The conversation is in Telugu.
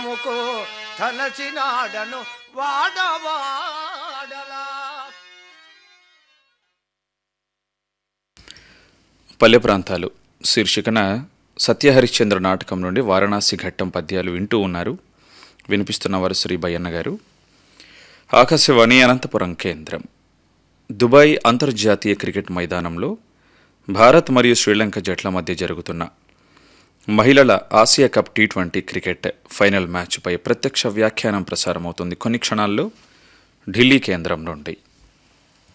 ముకు తలచినాడను వాడవాడలా పల్లె ప్రాంతాలు శీర్షికన సత్యహరిశ్చంద్ర నాటకం నుండి వారణాసి ఘట్టం పద్యాలు వింటూ ఉన్నారు వినిపిస్తున్నవారు శ్రీ బయ్యన్న గారు ఆకాశవాణి అనంతపురం కేంద్రం దుబాయ్ అంతర్జాతీయ క్రికెట్ మైదానంలో భారత్ మరియు శ్రీలంక జట్ల మధ్య జరుగుతున్న మహిళల Asia cup T twenty cricket final మ్యాచ్పై ప్రత్యక్ష వ్యాఖ్యానం ప్రసారమవుతుంది కొన్ని క్షణాల్లో ఢిల్లీ కేంద్రం నుండి